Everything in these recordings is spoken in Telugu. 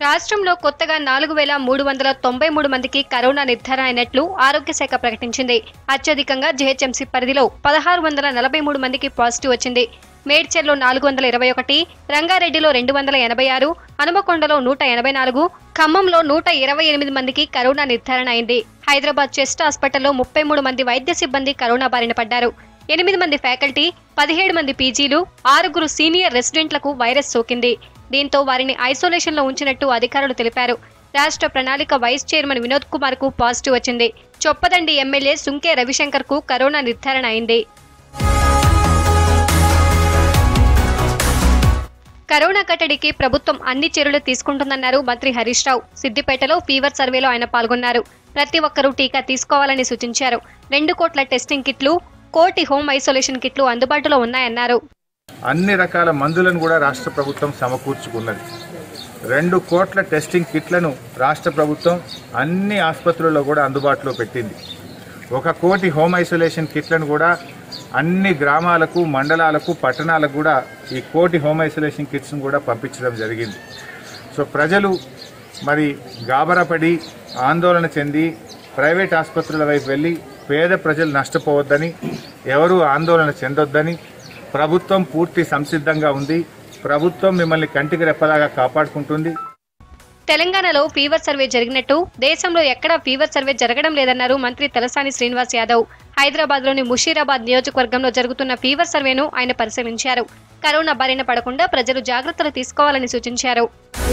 రాష్ట్రంలో కొత్తగా నాలుగు వేల మూడు వందల తొంభై మూడు మందికి కరోనా నిర్ధారణ అయినట్లు ఆరోగ్య శాఖ ప్రకటించింది అత్యధికంగా జీహెచ్ఎంసీ పరిధిలో పదహారు వందల నలభై మూడు మందికి పాజిటివ్ వచ్చింది మేడ్చర్లో నాలుగు వందల ఇరవై ఒకటి రంగారెడ్డిలో రెండు వందల ఎనభై ఆరు హనుమకొండలో నూట ఎనభై నాలుగు ఖమ్మంలో నూట ఇరవై ఎనిమిది మందికి కరోనా నిర్ధారణ అయింది హైదరాబాద్ చెస్ట్ హాస్పిటల్లో ముప్పై మూడు మంది వైద్య సిబ్బంది కరోనా బారిన పడ్డారు ఎనిమిది మంది ఫ్యాకల్టీ పదిహేడు మంది పీజీలు ఆరుగురు సీనియర్ రెసిడెంట్లకు వైరస్ సోకింది దీంతో వారిని ఐసోలేషన్లో ఉంచినట్టు అధికారులు తెలిపారు రాష్ట్ర ప్రణాళిక వైస్ చైర్మన్ వినోద్ కుమార్ కు పాజిటివ్ వచ్చింది చొప్పదండి ఎమ్మెల్యే సుంకే రవిశంకర్ కు కరోనా నిర్ధారణ అయింది కరోనా కట్టడికి ప్రభుత్వం అన్ని చర్యలు తీసుకుంటుందన్నారు మంత్రి హరీష్ రావు సిద్దిపేటలో ఫీవర్ సర్వేలో ఆయన పాల్గొన్నారు ప్రతి ఒక్కరూ టీకా తీసుకోవాలని సూచించారు రెండు కోట్ల టెస్టింగ్ కిట్లు కోటి హోమ్ ఐసోలేషన్ కిట్లు అందుబాటులో ఉన్నాయన్నారు అన్ని రకాల మందులను కూడా రాష్ట్ర ప్రభుత్వం సమకూర్చుకున్నది రెండు కోట్ల టెస్టింగ్ కిట్లను రాష్ట్ర ప్రభుత్వం అన్ని ఆసుపత్రుల్లో కూడా అందుబాటులో పెట్టింది ఒక కోటి హోమ్ ఐసోలేషన్ కిట్లను కూడా అన్ని గ్రామాలకు మండలాలకు పట్టణాలకు కూడా ఈ కోటి హోమ్ ఐసోలేషన్ కిట్స్ను కూడా పంపించడం జరిగింది సో ప్రజలు మరి గాబరపడి ఆందోళన చెంది ప్రైవేట్ ఆసుపత్రుల వైపు వెళ్ళి పేద ప్రజలు నష్టపోవద్దని ఎవరూ ఆందోళన చెందొద్దని ప్రభుత్వం పూర్తి సంసిద్ధంగా ఉంది ప్రభుత్వం మిమ్మల్ని కంటికి రెప్పలాగా కాపాడుకుంటుంది తెలంగాణలో ఫీవర్ సర్వే జరిగినట్టు దేశంలో ఎక్కడా ఫీవర్ సర్వే జరగడం లేదన్నారు మంత్రి తలసాని శ్రీనివాస్ యాదవ్ హైదరాబాద్ లోని ముషీరాబాద్ నియోజకవర్గంలో జరుగుతున్న ఫీవర్ సర్వేను ఆయన పరిశీలించారు కరోనా బారిన పడకుండా ప్రజలు జాగ్రత్తలు తీసుకోవాలని సూచించారు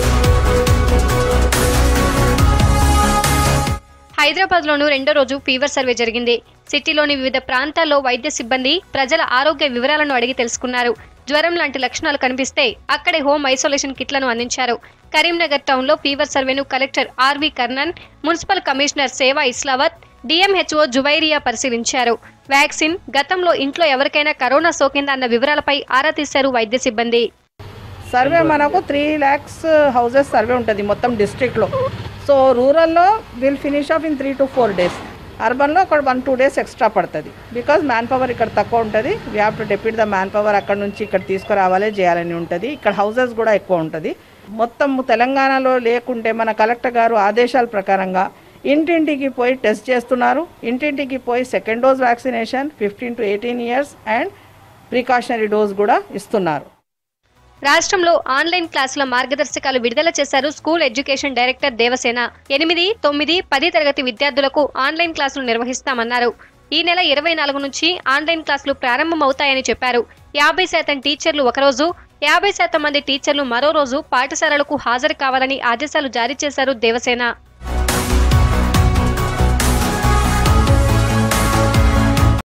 హైదరాబాద్ లోను రెండో రోజు ఫీవర్ సర్వే జరిగింది సిటీలోని వివిధ ప్రాంతాల్లో వైద్య సిబ్బంది ప్రజల ఆరోగ్య వివరాలను అడిగి తెలుసుకున్నారు జ్వరం లాంటి లక్షణాలు కనిపిస్తే అక్కడే హోమ్ ఐసోలేషన్ కిట్లను అందించారు కరీంనగర్ టౌన్లో ఫీవర్ సర్వేను collector R V Karnan municipal commissioner Seva Islavath DMHO జువైరియా పరిశీలించారు వ్యాక్సిన్ గతంలో ఇంట్లో ఎవరికైనా కరోనా సోకిందా అన్న వివరాలపై ఆరా తీశారు వైద్య సిబ్బంది సర్వే మనకు త్రీ ల్యాక్స్ హౌజెస్ సర్వే ఉంటుంది మొత్తం డిస్ట్రిక్ట్లో సో రూరల్లో will finish off in three to four days అర్బన్లో ఒక వన్ టూ డేస్ ఎక్స్ట్రా పడుతుంది బికాజ్ మ్యాన్ పవర్ ఇక్కడ తక్కువ ఉంటుంది we have to depute the man power అక్కడ నుంచి ఇక్కడ తీసుకురావాలి చేయాలని ఉంటుంది ఇక్కడ హౌజెస్ కూడా ఎక్కువ ఉంటుంది మొత్తం తెలంగాణలో లేకుంటే మన కలెక్టర్ గారు ఆదేశాల ప్రకారంగా ఇంటింటికి పోయి టెస్ట్ చేస్తున్నారు ఇంటింటికి పోయి second dose vaccination fifteen to eighteen years and precautionary dose కూడా ఇస్తున్నారు రాష్ట్రంలో ఆన్లైన్ క్లాసుల మార్గదర్శకాలు విడుదల చేశారు స్కూల్ ఎడ్యుకేషన్ డైరెక్టర్ దేవసేన ఎనిమిది తొమ్మిది పది తరగతి విద్యార్థులకు ఆన్లైన్ క్లాసులు నిర్వహిస్తామన్నారు ఈ నెల ఇరవై నాలుగు నుంచి ఆన్లైన్ క్లాసులు ప్రారంభమవుతాయని చెప్పారు యాభై శాతం టీచర్లు ఒకరోజు యాభై శాతం మంది టీచర్లు మరో రోజు పాఠశాలలకు హాజరు కావాలని ఆదేశాలు జారీ చేశారు దేవసేన